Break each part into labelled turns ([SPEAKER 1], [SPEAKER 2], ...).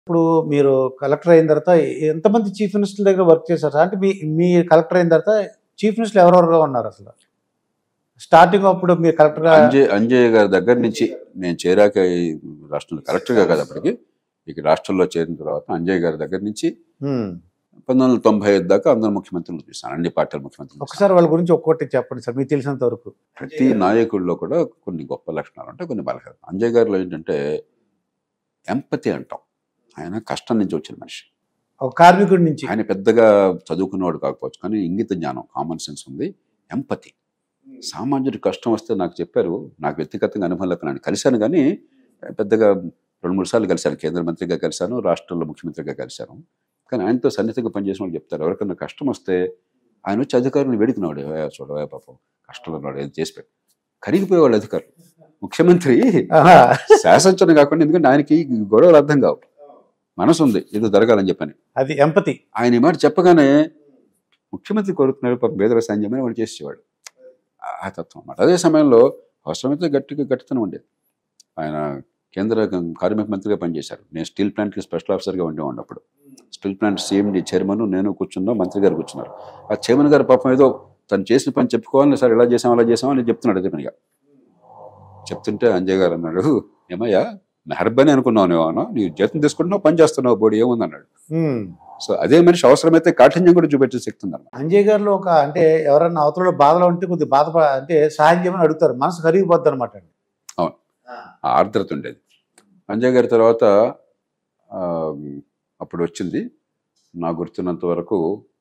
[SPEAKER 1] ఇప్పుడు మీరు కలెక్టర్ అయిన తర్వాత ఎంతమంది చీఫ్ మినిస్టర్ దగ్గర వర్క్ చేశారు అంటే మీ మీ కలెక్టర్ అయిన తర్వాత చీఫ్ మినిస్టర్ ఎవరెవరుగా ఉన్నారు అసలు స్టార్టింగ్ అప్పుడు మీరు కలెక్టర్గా
[SPEAKER 2] అంజయ్ అంజయ్ గారి దగ్గర నుంచి నేను చేరాక ఈ రాష్ట్రంలో కలెక్టర్గా కదా అప్పటికి ఇక రాష్ట్రంలో చేరిన తర్వాత అంజయ్ గారి దగ్గర నుంచి
[SPEAKER 1] హ్మ్.
[SPEAKER 2] పంతొమ్మిది వందల తొంభై ఐదు దాకా అందరు ముఖ్యమంత్రులు చూశాను అన్ని పార్టీల ముఖ్యమంత్రులు చూశాను.
[SPEAKER 1] ఒకసారి వాళ్ళ గురించి ఒక్కొక్కటి చెప్పండి సార్ మీకు తెలిసినంత వరకు
[SPEAKER 2] ప్రతి నాయకుడిలో కూడా కొన్ని గొప్ప లక్షణాలు ఉంటాయి కొన్ని బలహీనత అంజయ్ గారిలో ఏంటంటే ఎంపతి అంటాం ఆయన కష్టం నుంచి వచ్చిన మనిషి
[SPEAKER 1] ఒక కార్మికుడి నుంచి
[SPEAKER 2] ఆయన పెద్దగా చదువుకున్నవాడు కాకపోవచ్చు కానీ ఇంగిత జ్ఞానం కామన్ సెన్స్ ఉంది ఎంపతి సామాన్యుడి కష్టం వస్తే నాకు చెప్పారు నాకు వ్యక్తిగతంగా అనుభవం లేక నేను కలిశాను కానీ పెద్దగా రెండు మూడు సార్లు కలిశాను కేంద్ర మంత్రిగా కలిశాను రాష్ట్రంలో ముఖ్యమంత్రిగా కలిశాను కానీ ఆయనతో సన్నిహితంగా పనిచేసిన వాళ్ళు చెప్తారు ఎవరికైనా కష్టం వస్తే ఆయన వచ్చి అధికారులను వేడుకున్నాడు "ఏ, చూడవే పాపం కష్టంలో ఉన్నాడు ఏది చేసి పెట్టు కరిగిపోయేవాళ్ళు అధికారులు ముఖ్యమంత్రి
[SPEAKER 1] ఆహా.
[SPEAKER 2] శాసించడం కాకుండా ఎందుకంటే ఆయనకి ఈ గొడవలు అర్థం కావు మనసు ఉంది ఏదో జరగాలని చెప్పని
[SPEAKER 1] అది ఎంపతి
[SPEAKER 2] ఆయన ఈ మాట చెప్పగానే ముఖ్యమంత్రి కోరుతున్నాడు పాపం పేదల సాంజమని వాడు చేసేవాడు ఆ- ఆ తత్వం అన్నమాట అదే సమయంలో అవసరమైతే గట్టిగా గట్టితనం ఉండేది ఆయన కేంద్ర కార్మిక మంత్రిగా పనిచేశారు నేను స్టీల్ ప్లాంట్కి స్పెషల్ ఆఫీసర్గా ఉండేవాడిని అప్పుడు స్టీల్ ప్లాంట్ సీఎండి చైర్మన్ నేను కూర్చున్నా మంత్రి గారు కూర్చున్నారు ఆ చైర్మన్ గారు పాపం ఏదో తను చేసిన పని చెప్పుకోవాలని సార్ ఇలా చేసాం అలా చేసాం అని చెప్తున్నాడు అదే పనిగా చెప్తుంటే అంజయ్ గారు అన్నాడు ఏమయ్యా మెహర్బని అనుకున్నావు నువ్వు నీవు జీతం తీసుకుంటున్నావు పని చేస్తున్నావు బోడి ఏముంది అన్నాడు
[SPEAKER 1] హ్మ్.
[SPEAKER 2] సో అదే మనిషి అవసరమైతే కాఠిన్యం కూడా చూపెట్టే శక్తి ఉంది అన్నమాట
[SPEAKER 1] అంజయ్ గారిలో ఒక అంటే ఎవరన్నా అవతల బాధలో ఉంటే కొద్దిగా బాధ అంటే సహాయం చేయమని అడుగుతారు మనసు కరిగిపోద్ది అనమాట
[SPEAKER 2] ఆ ఆర్ద్రత ఉండేది అంజయ్ గారి తర్వాత ఆ, అప్పుడు వచ్చింది నాకు గుర్తున్నంత వరకు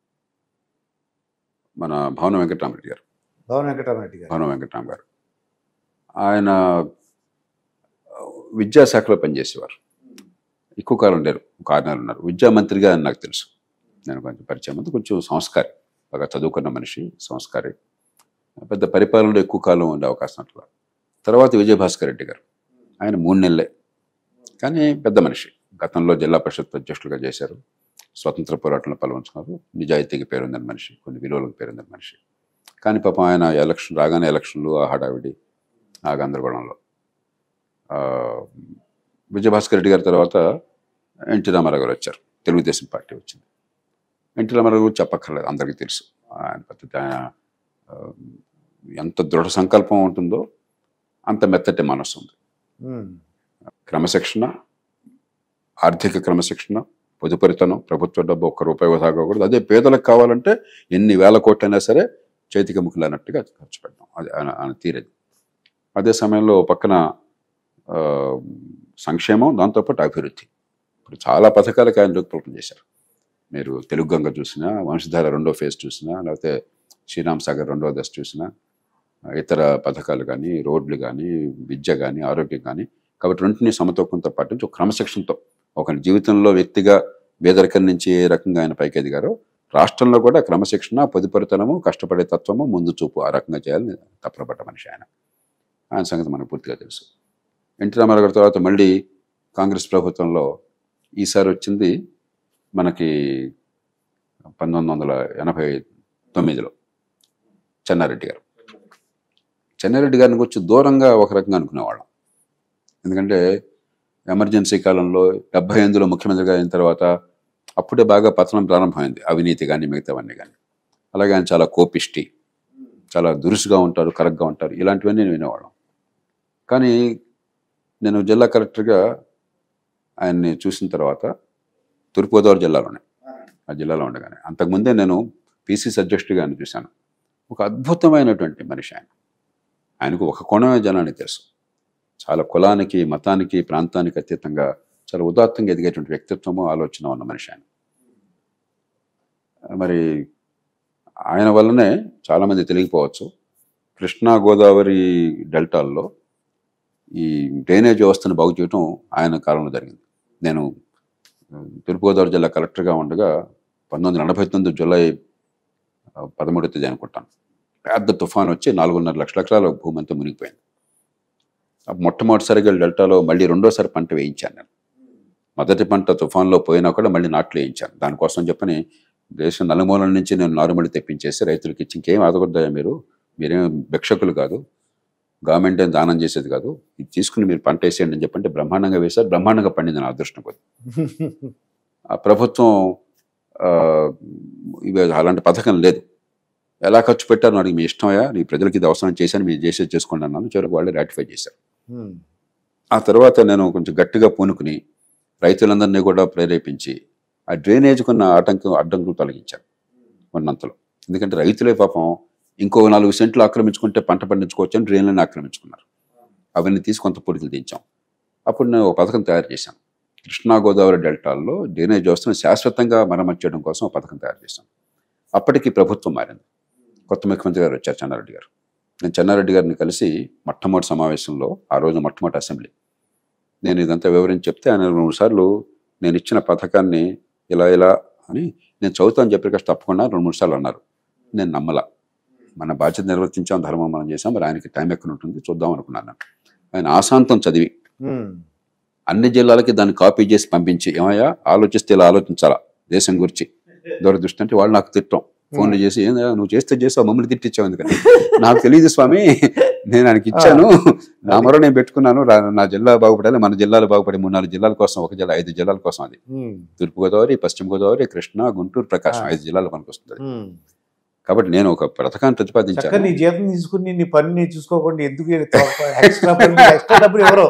[SPEAKER 2] మన భవన వెంకటరామరెడ్డి గారు
[SPEAKER 1] భవన్ వెంకటరామరెడ్డి గారు
[SPEAKER 2] భవన వెంకటరామ గారు ఆయన ఆ, విద్యాశాఖలో పనిచేసేవారు ఎక్కువ కాలం ఉండేరు ఒక ఆరు నెలలు ఉన్నారు విద్యా మంత్రిగా ఆయన నాకు తెలుసు నేను కొంచెం పరిచయం అంతా కొంచెం సంస్కారి బాగా చదువుకున్న మనిషి సంస్కారి పెద్ద పరిపాలనలో ఎక్కువ కాలం ఉండే అవకాశం అట్లా తర్వాత విజయభాస్కర్ రెడ్డి గారు ఆయన మూడు నెలలే కానీ పెద్ద మనిషి గతంలో జిల్లా పరిషత్ అధ్యక్షులుగా చేశారు స్వతంత్ర పోరాటంలో పాల్గొంటున్నారు నిజాయితీకి పేరుందని మనిషి కొన్ని విలువలకు పేరుందని మనిషి కానీ పాపం ఆయన ఎలక్షన్ రాగానే ఎలక్షన్లు ఆ హడావిడి ఆ గందరగోళంలో ఆ, విజయభాస్కర్ రెడ్డి గారి తర్వాత ఎన్టీ రామారావు గారు వచ్చారు తెలుగుదేశం పార్టీ వచ్చింది ఎన్టీ రామారావు గురించి చెప్పక్కర్లేదు అందరికీ తెలుసు ఆయన పద్ధతి ఆయన ఆ, ఎంత దృఢ సంకల్పం ఉంటుందో అంత మెత్తటి మనస్సు ఉంది
[SPEAKER 1] హ్మ్.
[SPEAKER 2] క్రమశిక్షణ ఆర్థిక క్రమశిక్షణ పొదుపరితనం ప్రభుత్వ డబ్బు ఒక్క రూపాయి వృధా కాకూడదు అదే పేదలకు కావాలంటే ఎన్ని వేల కోట్లైనా సరే చేతికి ముక్కులు అన్నట్టుగా ఖర్చు పెట్టడం అది ఆయన ఆయన తీరేది అదే సమయంలో ఓ పక్కన ఆ, సంక్షేమం దాంతోపాటు అభివృద్ధి ఇప్పుడు చాలా పథకాలకు ఆయన రూపకల్పన చేశారు మీరు తెలుగు గంగ చూసినా వంశధార రెండో ఫేజ్ చూసినా లేకపోతే శ్రీరామ్ సాగర్ రెండో దశ చూసినా ఇతర పథకాలు కానీ రోడ్లు కానీ విద్య కానీ ఆరోగ్యం కానీ కాబట్టి రెంటిని సమతూకంతో పాటించి ఒక క్రమశిక్షణతో ఒక జీవితంలో వ్యక్తిగా పేదరికం నుంచి ఏ రకంగా ఆయన పైకి ఎదిగారో రాష్ట్రంలో కూడా క్రమశిక్షణ పొదుపరితనము కష్టపడే తత్వము ముందు చూపు ఆ రకంగా చేయాలని తప్పనపడ్డ మనిషి ఆయన ఆయన సంగతి మనకు పూర్తిగా తెలుసు ఎన్టీ రామారావు గారి తర్వాత మళ్ళీ కాంగ్రెస్ ప్రభుత్వంలో ఈసారి వచ్చింది మనకి పంతొమ్మిది వందల ఎనభై తొమ్మిదిలో చెన్నారెడ్డి గారు చెన్నారెడ్డి గారిని గురించి దూరంగా ఒక రకంగా అనుకునేవాళ్ళం ఎందుకంటే ఎమర్జెన్సీ కాలంలో డెబ్బై ఎనిమిదిలో ముఖ్యమంత్రిగా అయిన తర్వాత అప్పుడే బాగా పతనం ప్రారంభమైంది అవినీతి కానీ మిగతావన్నీ కానీ అలాగే ఆయన చాలా కోపిష్టి చాలా దురుసుగా ఉంటారు కరెక్ట్గా ఉంటారు ఇలాంటివన్నీ నేను వినేవాళ్ళం కానీ నేను జిల్లా కలెక్టర్గా ఆయన్ని చూసిన తర్వాత తూర్పుగోదావరి జిల్లాలోనే ఆ జిల్లాలో ఉండగానే అంతకుముందే నేను పీసీసీ అధ్యక్షుడిగా ఆయన చూశాను ఒక అద్భుతమైనటువంటి మనిషి ఆయన ఆయనకు ఒక కోణమే జనానికి తెలుసు చాలా కులానికి మతానికి ప్రాంతానికి అతీతంగా చాలా ఉదాత్తంగా ఎదిగేటువంటి వ్యక్తిత్వము ఆలోచన ఉన్న మనిషి ఆయన మరి ఆయన వల్లనే చాలామంది తెలియకపోవచ్చు కృష్ణా గోదావరి డెల్టాల్లో ఈ డ్రైనేజ్ వ్యవస్థను బాగు చేయటం ఆయన కాలంలో జరిగింది నేను ఆ, తూర్పుగోదావరి జిల్లా కలెక్టర్గా ఉండగా పంతొమ్మిది వందల ఎనభై తొమ్మిది జూలై ఆ, పదమూడో తేదీ అనుకుంటాను పెద్ద తుఫాన్ వచ్చి నాలుగున్నర లక్షల ఎకరాల భూమి అంతా మునిగిపోయింది ఆ మొట్టమొదటిసారిగా డెల్టాలో మళ్ళీ రెండోసారి పంట వేయించాను నేను మొదటి పంట తుఫాన్లో పోయినా కూడా మళ్ళీ నాట్లు వేయించాను దానికోసం చెప్పని దేశం నలుమూలల నుంచి నేను నారుమడి తెప్పించేసి రైతులకి ఇచ్చి ఇంకేం ఆదగొద్దాయా మీరు మీరేం భిక్షకులు కాదు గవర్నమెంట్ ఏం దానం చేసేది కాదు ఇది తీసుకుని మీరు పంట వేసేయండి అని చెప్పంటే బ్రహ్మాండంగా వేశారు బ్రహ్మాండంగా పండింది నా అదృష్టం కొద్ది ఆ ప్రభుత్వం ఆ, ఇవి అలాంటి పథకం లేదు ఎలా ఖర్చు పెట్టారు నాకు మీ ఇష్టమయ్యా నీ ప్రజలకి ఇది అవసరం చేశాను మీరు చేసేది చేసుకోండి అన్నాను చివరికి వాళ్ళు రాటిఫై చేశారు
[SPEAKER 1] ఉమ్.
[SPEAKER 2] ఆ తర్వాత నేను కొంచెం గట్టిగా పూనుకుని రైతులందరినీ కూడా ప్రేరేపించి ఆ డ్రైనేజ్కున్న ఆటంకం అడ్డంకులు తొలగించాను ఉన్నంతలో ఎందుకంటే రైతులే పాపం ఇంకో నాలుగు సెంట్లు ఆక్రమించుకుంటే పంట పండించుకోవచ్చు అని డ్రైన్లను ఆక్రమించుకున్నారు అవన్నీ తీసి కొంత పొడికలు దించాం అప్పుడు నేను ఒక పథకం తయారు చేశాను కృష్ణా గోదావరి డెల్టాల్లో డ్రైనేజ్ వ్యవస్థను శాశ్వతంగా మరమ్మతు చేయడం కోసం ఒక పథకం తయారు చేశాను అప్పటికి ప్రభుత్వం మారింది కొత్త ముఖ్యమంత్రి గారు వచ్చారు చెన్నారెడ్డి గారు నేను చెన్నారెడ్డి గారిని కలిసి మొట్టమొదటి సమావేశంలో ఆ రోజు మొట్టమొదటి అసెంబ్లీ నేను ఇదంతా వివరించి చెప్తే ఆయన రెండు సార్లు నేను ఇచ్చిన పథకాన్ని ఇలా ఇలా అని నేను చదువుతాను చెప్పి కాస్త తప్పకుండా రెండు మూడు సార్లు అన్నారు నేను నమ్మల మన బాధ్యత నిర్వర్తించాం ధర్మం మనం చేసాం మరి ఆయనకి టైం ఎక్కడ ఉంటుంది చూద్దాం అనుకున్నాను ఆయన ఆశాంతం చదివి
[SPEAKER 1] ఉమ్.
[SPEAKER 2] అన్ని జిల్లాలకి దాన్ని కాపీ చేసి పంపించి ఏమయ్యా ఆలోచిస్తే ఇలా ఆలోచించాలా దేశం గురించి దూరదృష్టి అంటే వాళ్ళు నాకు తిట్టం ఫోన్లు చేసి ఏందా నువ్వు చేస్తే చేసావు మమ్మల్ని తిట్టించావు ఎందుకని నాకు తెలియదు స్వామి నేను ఆయనకి ఇచ్చాను నా మరో నేను పెట్టుకున్నాను రా- నా జిల్లా బాగుపడాలి మన జిల్లాలు బాగుపడి మూడు నాలుగు జిల్లాల కోసం ఒక జిల్లా ఐదు జిల్లాల కోసం అది
[SPEAKER 1] ఉమ్.
[SPEAKER 2] తూర్పుగోదావరి పశ్చిమ గోదావరి కృష్ణా గుంటూరు ప్రకాశం
[SPEAKER 1] ఆ.
[SPEAKER 2] ఐదు జిల్లాలు మనకు వస్తుంది
[SPEAKER 1] ఉమ్.
[SPEAKER 2] కాబట్టి నేను ఒక పథకాన్ని
[SPEAKER 1] చక్కగా
[SPEAKER 2] ప్రతిపాదించాను
[SPEAKER 1] నీ జీతం తీసుకుని నీ పని నీ చూసుకోకుండా ఎందుకు ఎక్స్ట్రా పని ఎక్స్ట్రా డబ్బులు ఎవరో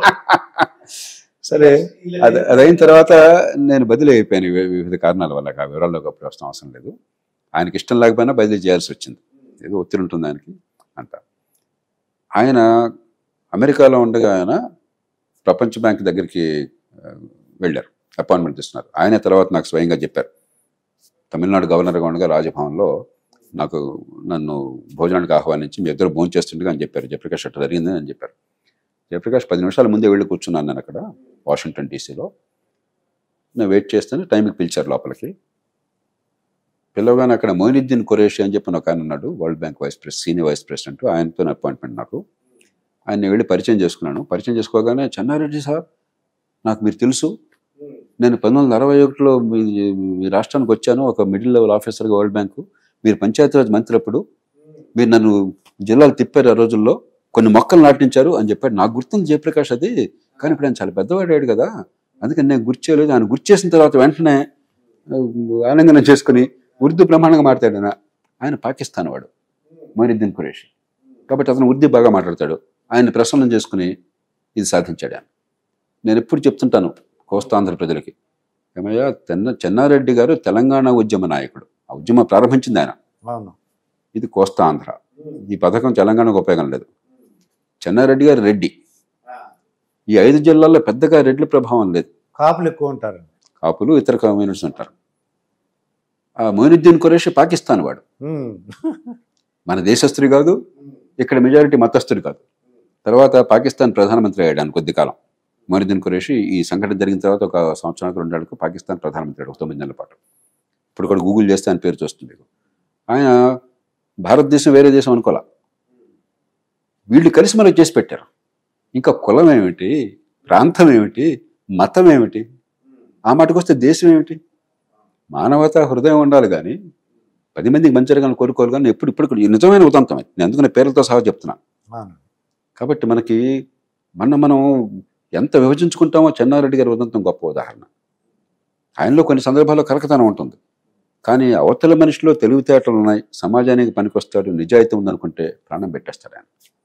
[SPEAKER 2] సరే అది అది అయిన తర్వాత నేను బదిలీ అయిపోయాను వి- వివిధ కారణాల వల్ల ఆ వివరాల్లోకి అప్పుడు వస్తాం అవసరం లేదు ఆయనకి ఇష్టం లేకపోయినా బదిలీ చేయాల్సి వచ్చింది ఏదో ఒత్తిడి ఉంటుంది ఆయనకి అంత ఆయన అమెరికాలో ఉండగా ఆయన ప్రపంచ బ్యాంక్ దగ్గరికి ఆ, వెళ్ళారు అపాయింట్మెంట్ ఇస్తున్నారు ఆయన తర్వాత నాకు స్వయంగా చెప్పారు తమిళనాడు గవర్నర్గా ఉండగా రాజభవన్లో నాకు నన్ను భోజనానికి ఆహ్వానించి మీ ఇద్దరు భోజనం చేస్తుండగా అని చెప్పారు జయప్రకాష్ అట్ట జరిగింది అని చెప్పారు జయప్రకాష్ పది నిమిషాల ముందే వెళ్ళి కూర్చున్నాను నేను అక్కడ వాషింగ్టన్ డీసీలో నేను వెయిట్ చేస్తాను టైంకి పిలిచారు లోపలికి పిలవగానే అక్కడ మొయినుద్దీన్ ఖురేషి అని చెప్పిన ఒక ఆయన ఉన్నాడు world bank vice press senior vice president ఆయనతో అపాయింట్మెంట్ నాకు ఆయన వెళ్ళి పరిచయం చేసుకున్నాను పరిచయం చేసుకోగానే చెన్నారెడ్డి సార్ నాకు మీరు తెలుసు నేను పంతొమ్మిది వందల అరవై ఒకటిలో మీ మీ రాష్ట్రానికి వచ్చాను ఒక మిడిల్ లెవెల్ ఆఫీసర్గా వరల్డ్ బ్యాంకు మీరు పంచాయతీరాజ్ మంత్రి అప్పుడు మీరు నన్ను జిల్లాలు తిప్పారు ఆ రోజుల్లో కొన్ని మొక్కలు నాటించారు అని చెప్పాడు నాకు గుర్తుంది జయప్రకాష్ అది కానీ ఇప్పుడు ఆయన చాలా పెద్దవాడాడు కదా అందుకని నేను గుర్తు చేయలేదు ఆయన గుర్తు చేసిన తర్వాత వెంటనే ఆ, ఆలింగనం చేసుకుని ఉర్దూ బ్రహ్మాండంగా మాట్లాడాడు ఆయన ఆయన పాకిస్తాన్ వాడు మొయినుద్దీన్ ఖురేషి కాబట్టి అతను ఉర్దూ బాగా మాట్లాడతాడు ఆయన ప్రసన్నం చేసుకుని ఇది సాధించాడు ఆయన నేను ఎప్పుడు చెప్తుంటాను కోస్తాంధ్ర ప్రజలకి ఏమయ్యా తెన్న చెన్నారెడ్డి గారు తెలంగాణ ఉద్యమ నాయకుడు ఆ ఉద్యమం ప్రారంభించింది ఆయన
[SPEAKER 1] అవును
[SPEAKER 2] ఇది కోస్తాంధ్ర ఈ పథకం తెలంగాణకు ఉపయోగం లేదు చెన్నారెడ్డి గారు రెడ్డి ఈ ఐదు జిల్లాల్లో పెద్దగా రెడ్ల ప్రభావం లేదు
[SPEAKER 1] కాపులు ఎక్కువ ఉంటారు
[SPEAKER 2] కాపులు ఇతర కమ్యూనిటీస్ ఉంటారు ఆ మొయినుద్దీన్ ఖురేషి పాకిస్తాన్ వాడు
[SPEAKER 1] ఉమ్.
[SPEAKER 2] మన దేశస్తుడి కాదు ఇక్కడ మెజారిటీ మతస్థుడు కాదు తర్వాత పాకిస్తాన్ ప్రధానమంత్రి అయ్యాడు ఆయన కొద్ది కాలం మొయినుద్దీన్ ఖురేషి ఈ సంఘటన జరిగిన తర్వాత ఒక సంవత్సరానికి రెండేళ్లకు పాకిస్తాన్ ప్రధానమంత్రి అయ్యాడు ఒక తొమ్మిది నెలల పాటు ఇప్పుడు కూడా గూగుల్ చేస్తే ఆయన పేరు చూస్తుంది మీకు ఆయన భారతదేశం వేరే దేశం అనుకోలే వీళ్ళు కలిసి మనకు చేసి పెట్టారు ఇంకా కులం ఏమిటి ప్రాంతం ఏమిటి మతం ఏమిటి ఆ మాటకు వస్తే దేశం ఏమిటి మానవత హృదయం ఉండాలి కానీ పది మందికి మంచి జరగాలని కోరుకోరు కానీ ఎప్పుడు ఇప్పుడు కూడా ఇది నిజమైన ఉదంతం అది. నేను అందుకని పేర్లతో సహా చెప్తున్నాను
[SPEAKER 1] అవును
[SPEAKER 2] కాబట్టి మనకి మన మనం ఎంత విభజించుకుంటామో చెన్నారెడ్డి గారి ఉదంతం గొప్ప ఉదాహరణ ఆయనలో కొన్ని సందర్భాల్లో కరకతనం ఉంటుంది కానీ అవతల మనిషిలో తెలివితేటలు ఉన్నాయి సమాజానికి పనికొస్తాడు నిజాయితీ ఉందనుకుంటే ప్రాణం పెట్టేస్తాడు ఆయన